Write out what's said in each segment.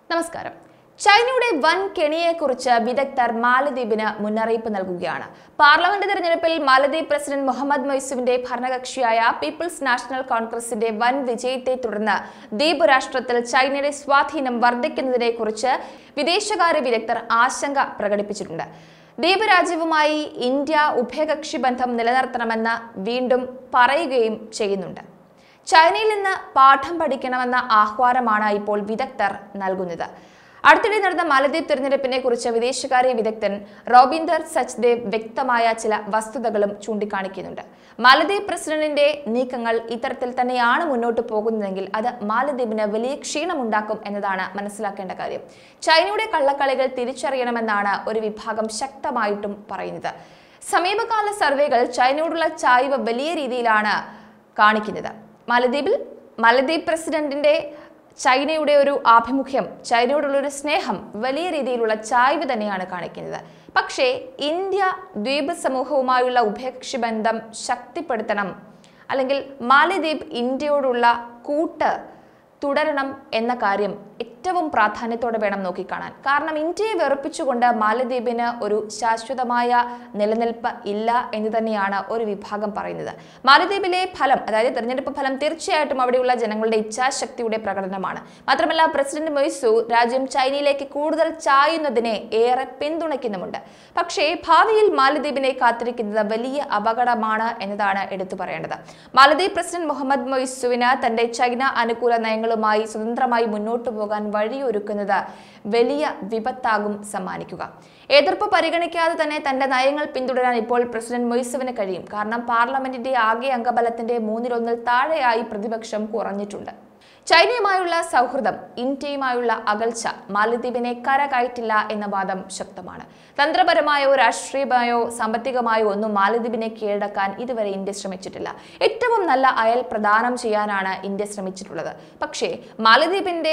നമസ്കാരം ചൈനയുടെ വൻ കെണിയെക്കുറിച്ച് വിദഗ്ധർ മാലദ്വീപിന് മുന്നറിയിപ്പ് നൽകുകയാണ് പാർലമെന്റ് തെരഞ്ഞെടുപ്പിൽ മാലദ്വീപ് പ്രസിഡന്റ് മുഹമ്മദ് മൊയ്സുവിന്റെ ഭരണകക്ഷിയായ പീപ്പിൾസ് നാഷണൽ കോൺഗ്രസിന്റെ വൻ വിജയത്തെ തുടർന്ന് ദ്വീപ് രാഷ്ട്രത്തിൽ ചൈനയുടെ സ്വാധീനം വർദ്ധിക്കുന്നതിനെക്കുറിച്ച് വിദേശകാര്യ വിദഗ്ധർ ആശങ്ക പ്രകടിപ്പിച്ചിട്ടുണ്ട് ദ്വീപ് രാജ്യവുമായി ഇന്ത്യ ഉഭയകക്ഷി ബന്ധം നിലനിർത്തണമെന്ന് വീണ്ടും പറയുകയും ചെയ്യുന്നുണ്ട് ചൈനയിൽ നിന്ന് പാഠം പഠിക്കണമെന്ന ആഹ്വാനമാണ് ഇപ്പോൾ വിദഗ്ധർ നൽകുന്നത് അടുത്തിടെ നടന്ന മാലദ്വീപ് തിരഞ്ഞെടുപ്പിനെ കുറിച്ച് വിദേശകാര്യ വിദഗ്ധൻ റോബിന്ദർ സച്ദേവ് വ്യക്തമായ ചില വസ്തുതകളും ചൂണ്ടിക്കാണിക്കുന്നുണ്ട് മാലദ്വീപ് പ്രസിഡന്റിന്റെ നീക്കങ്ങൾ ഇത്തരത്തിൽ തന്നെയാണ് മുന്നോട്ട് പോകുന്നതെങ്കിൽ അത് മാലദ്വീപിന് വലിയ ക്ഷീണമുണ്ടാക്കും എന്നതാണ് മനസ്സിലാക്കേണ്ട കാര്യം ചൈനയുടെ കള്ളക്കളികൾ തിരിച്ചറിയണമെന്നാണ് ഒരു വിഭാഗം ശക്തമായിട്ടും പറയുന്നത് സമീപകാല സർവേകൾ ചൈനയോടുള്ള ചായ്വ് വലിയ രീതിയിലാണ് കാണിക്കുന്നത് മാലദ്വീപിൽ മാലദ്വീപ് പ്രസിഡന്റിന്റെ ചൈനയുടെ ഒരു ആഭിമുഖ്യം ചൈനയോടുള്ള ഒരു സ്നേഹം വലിയ രീതിയിലുള്ള ചായ്വ് തന്നെയാണ് കാണിക്കുന്നത് പക്ഷേ ഇന്ത്യ ദ്വീപ് സമൂഹവുമായുള്ള ഉഭയകക്ഷി ബന്ധം ശക്തിപ്പെടുത്തണം അല്ലെങ്കിൽ മാലദ്വീപ് ഇന്ത്യയോടുള്ള കൂട്ട് തുടരണം എന്ന കാര്യം ഏറ്റവും പ്രാധാന്യത്തോടെ വേണം നോക്കിക്കാണാൻ കാരണം ഇന്ത്യയെ വെറുപ്പിച്ചുകൊണ്ട് മാലദ്വീപിന് ഒരു ശാശ്വതമായ നിലനിൽപ്പ് ഇല്ല എന്ന് തന്നെയാണ് ഒരു വിഭാഗം പറയുന്നത് മാലദ്വീപിലെ ഫലം അതായത് തെരഞ്ഞെടുപ്പ് ഫലം തീർച്ചയായിട്ടും അവിടെയുള്ള ജനങ്ങളുടെ ഇച്ഛാശക്തിയുടെ പ്രകടനമാണ് മാത്രമല്ല പ്രസിഡന്റ് മൊയ്സു രാജ്യം ചൈനയിലേക്ക് കൂടുതൽ ചായുന്നതിനെ ഏറെ പിന്തുണയ്ക്കുന്നുമുണ്ട് പക്ഷേ ഭാവിയിൽ മാലദ്വീപിനെ കാത്തിരിക്കുന്നത് വലിയ അപകടമാണ് എന്നതാണ് എടുത്തു പറയേണ്ടത് മാലദ്വീപ് പ്രസിഡന്റ് മുഹമ്മദ് മൊയ്സുവിന് തന്റെ ചൈന അനുകൂല നയങ്ങളുമായി സ്വതന്ത്രമായി മുന്നോട്ടു പോകാൻ വഴിയൊരുക്കുന്നത് വലിയ വിപത്താകും സമ്മാനിക്കുക എതിർപ്പ് പരിഗണിക്കാതെ തന്നെ തന്റെ നയങ്ങൾ പിന്തുടരാൻ ഇപ്പോൾ പ്രസിഡന്റ് മൊയ്സുവിന് കഴിയും കാരണം പാർലമെന്റിന്റെ ആകെ അംഗബലത്തിന്റെ മൂന്നിലൊന്നിൽ താഴെയായി പ്രതിപക്ഷം കുറഞ്ഞിട്ടുണ്ട് ചൈനയുമായുള്ള സൗഹൃദം ഇന്ത്യയുമായുള്ള അകൽച്ച മാലദ്വീപിനെ കരകയറ്റില്ല എന്ന വാദം ശക്തമാണ് തന്ത്രപരമായോ രാഷ്ട്രീയമായോ സാമ്പത്തികമായോ ഒന്നും മാലദ്വീപിനെ കീഴടക്കാൻ ഇതുവരെ ഇന്ത്യ ശ്രമിച്ചിട്ടില്ല ഏറ്റവും നല്ല അയൽ പ്രദാനം ചെയ്യാനാണ് ഇന്ത്യ ശ്രമിച്ചിട്ടുള്ളത് പക്ഷേ മാലദ്വീപിന്റെ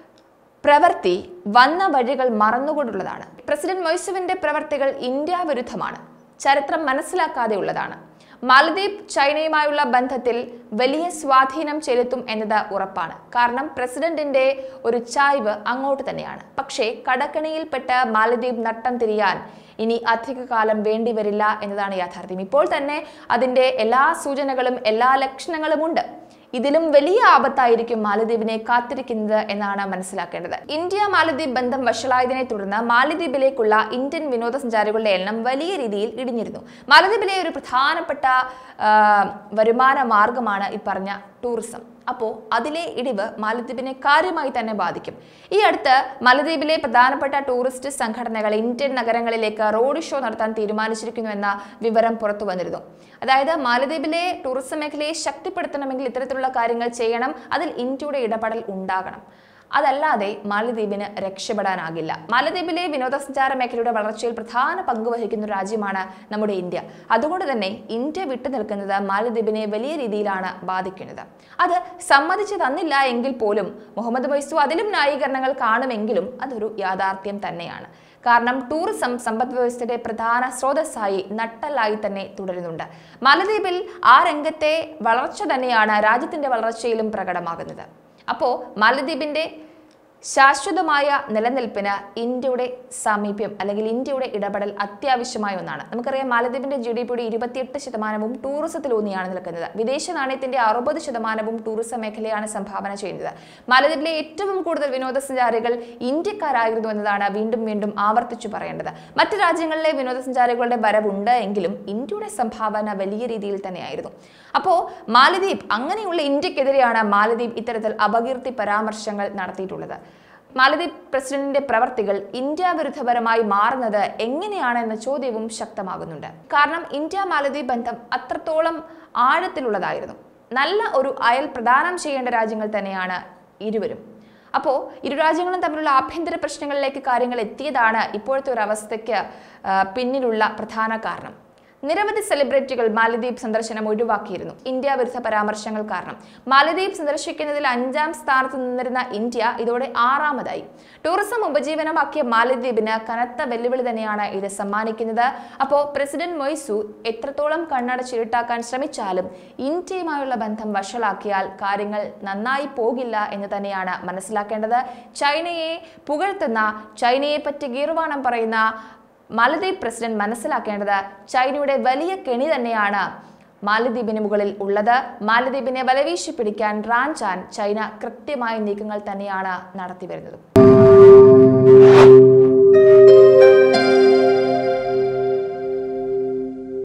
പ്രവൃത്തി വന്ന വഴികൾ മറന്നുകൊണ്ടുള്ളതാണ് പ്രസിഡന്റ് മൊയ്സുവിന്റെ പ്രവർത്തികൾ ഇന്ത്യ വിരുദ്ധമാണ് ചരിത്രം മനസ്സിലാക്കാതെയുള്ളതാണ് മാലദ്വീപ് ചൈനയുമായുള്ള ബന്ധത്തിൽ വലിയ സ്വാധീനം ചെലുത്തും എന്നത് ഉറപ്പാണ് കാരണം പ്രസിഡന്റിന്റെ ഒരു ചായ്വ് അങ്ങോട്ട് തന്നെയാണ് പക്ഷേ കടക്കണിയിൽപ്പെട്ട് മാലദ്വീപ് നട്ടം തിരിയാൻ ഇനി അധികകാലം വേണ്ടിവരില്ല എന്നതാണ് യാഥാർത്ഥ്യം ഇപ്പോൾ തന്നെ അതിന്റെ എല്ലാ സൂചനകളും എല്ലാ ലക്ഷണങ്ങളും ഉണ്ട് ഇതിലും വലിയ ആപത്തായിരിക്കും മാലദ്വീപിനെ കാത്തിരിക്കുന്നത് എന്നാണ് മനസ്സിലാക്കേണ്ടത് ഇന്ത്യ മാലദ്വീപ് ബന്ധം വഷളായതിനെ തുടർന്ന് മാലദ്വീപിലേക്കുള്ള ഇന്ത്യൻ വിനോദസഞ്ചാരികളുടെ എണ്ണം വലിയ രീതിയിൽ ഇടിഞ്ഞിരുന്നു മാലദ്വീപിലെ ഒരു പ്രധാനപ്പെട്ട ആ, വരുമാന മാർഗമാണ് ഈ പറഞ്ഞ ടൂറിസം അപ്പോൾ അതിലെ ഇടിവ് മാലദ്വീപിനെ കാര്യമായി തന്നെ ബാധിക്കും ഈ അടുത്ത് മാലദ്വീപിലെ പ്രധാനപ്പെട്ട ടൂറിസ്റ്റ് സംഘടനകൾ ഇന്ത്യൻ നഗരങ്ങളിലേക്ക് റോഡ് ഷോ നടത്താൻ തീരുമാനിച്ചിരിക്കുന്നുവെന്ന വിവരം പുറത്തു വന്നിരുന്നു അതായത് മാലദ്വീപിലെ ടൂറിസം മേഖലയെ ശക്തിപ്പെടുത്തണമെങ്കിൽ ഇത്തരത്തിലുള്ള കാര്യങ്ങൾ ചെയ്യണം അതിൽ ഇന്ത്യയുടെ ഇടപെടൽ ഉണ്ടാകണം അതല്ലാതെ മാലദ്വീപിന് രക്ഷപ്പെടാനാകില്ല മാലദ്വീപിലെ വിനോദസഞ്ചാര മേഖലയുടെ വളർച്ചയിൽ പ്രധാന പങ്ക് വഹിക്കുന്ന ഒരു രാജ്യമാണ് നമ്മുടെ ഇന്ത്യ അതുകൊണ്ട് തന്നെ ഇന്ത്യ വിട്ടു നിൽക്കുന്നത് മാലദ്വീപിനെ വലിയ രീതിയിലാണ് ബാധിക്കുന്നത് അത് സമ്മതിച്ചു തന്നില്ല എങ്കിൽ പോലും മുഹമ്മദ് മൊയ്സു അതിലും ന്യായീകരണങ്ങൾ കാണുമെങ്കിലും അതൊരു യാഥാർത്ഥ്യം തന്നെയാണ് കാരണം ടൂറിസം സമ്പദ് വ്യവസ്ഥയുടെ പ്രധാന സ്രോതസ്സായി നട്ടലായി തന്നെ തുടരുന്നുണ്ട് മാലദ്വീപിൽ ആ രംഗത്തെ വളർച്ച തന്നെയാണ് രാജ്യത്തിന്റെ വളർച്ചയിലും പ്രകടമാകുന്നത് അപ്പോൾ മാലദ്വീപിന്റെ ശാശ്വതമായ നിലനിൽപ്പിന് ഇന്ത്യയുടെ സാമീപ്യം അല്ലെങ്കിൽ ഇന്ത്യയുടെ ഇടപെടൽ അത്യാവശ്യമായ ഒന്നാണ് നമുക്കറിയാം മാലദ്വീപിന്റെ ജി ഡി പിയുടെ ഇരുപത്തിയെട്ട് ശതമാനവും ടൂറിസത്തിലൂന്നിയാണ് നിൽക്കുന്നത് വിദേശ നാണയത്തിന്റെ അറുപത് ശതമാനവും ടൂറിസം മേഖലയാണ് സംഭാവന ചെയ്യുന്നത് മാലദ്വീപിലെ ഏറ്റവും കൂടുതൽ വിനോദസഞ്ചാരികൾ ഇന്ത്യക്കാരായിരുന്നു എന്നതാണ് വീണ്ടും വീണ്ടും ആവർത്തിച്ചു പറയേണ്ടത് മറ്റ് രാജ്യങ്ങളിലെ വിനോദസഞ്ചാരികളുടെ വരവുണ്ട് എങ്കിലും ഇന്ത്യയുടെ സംഭാവന വലിയ രീതിയിൽ തന്നെയായിരുന്നു അപ്പോൾ മാലദ്വീപ് അങ്ങനെയുള്ള ഇന്ത്യക്കെതിരെയാണ് മാലദ്വീപ് ഇത്തരത്തിൽ അപകീർത്തി പരാമർശങ്ങൾ നടത്തിയിട്ടുള്ളത് മാലദ്വീപ് പ്രസിഡന്റിന്റെ പ്രവർത്തികൾ ഇന്ത്യ വിരുദ്ധപരമായി മാറുന്നത് എങ്ങനെയാണ് എന്ന ചോദ്യവും ശക്തമാകുന്നുണ്ട് കാരണം ഇന്ത്യ മാലദ്വീപ് ബന്ധം അത്രത്തോളം ആഴത്തിലുള്ളതായിരുന്നു നല്ല ഒരു അയൽ പ്രദാനം ചെയ്യേണ്ട രാജ്യങ്ങൾ തന്നെയാണ് ഇരുവരും അപ്പോൾ ഇരു രാജ്യങ്ങളും തമ്മിലുള്ള ആഭ്യന്തര പ്രശ്നങ്ങളിലേക്ക് കാര്യങ്ങൾ എത്തിയതാണ് ഇപ്പോഴത്തെ ഒരു അവസ്ഥയ്ക്ക് ആ, പിന്നിലുള്ള പ്രധാന കാരണം നിരവധി സെലിബ്രിറ്റികൾ മാലദ്വീപ് സന്ദർശനം ഒഴിവാക്കിയിരുന്നു ഇന്ത്യ വിരുദ്ധ പരാമർശങ്ങൾ കാരണം മാലദ്വീപ് സന്ദർശിക്കുന്നതിൽ അഞ്ചാം സ്ഥാനത്ത് നിന്നിരുന്ന ഇന്ത്യ ഇതോടെ ആറാമതായി ടൂറിസം ഉപജീവനമാക്കിയ മാലദ്വീപിന് കനത്ത വെല്ലുവിളി തന്നെയാണ് ഇത് സമ്മാനിക്കുന്നത് അപ്പോൾ പ്രസിഡന്റ് മൊയ്സു എത്രത്തോളം കണ്ണടച്ചിരുട്ടാക്കാൻ ശ്രമിച്ചാലും ഇന്ത്യയുമായുള്ള ബന്ധം വഷളാക്കിയാൽ കാര്യങ്ങൾ നന്നായി പോകില്ല എന്ന് തന്നെയാണ് മനസ്സിലാക്കേണ്ടത് ചൈനയെ പുകഴ്ത്തുന്ന ചൈനയെ പറ്റി ഗീർവാണം പറയുന്ന മാലദ്വീപ് പ്രസിഡന്റ് മനസ്സിലാക്കേണ്ടത് ചൈനയുടെ വലിയ കെണി തന്നെയാണ് മാലദ്വീപിന് മുകളിൽ ഉള്ളത് മാലദ്വീപിനെ വലവീശി പിടിക്കാൻ റാഞ്ചാൻ ചൈന കൃത്യമായ നീക്കങ്ങൾ തന്നെയാണ് നടത്തിവരുന്നത്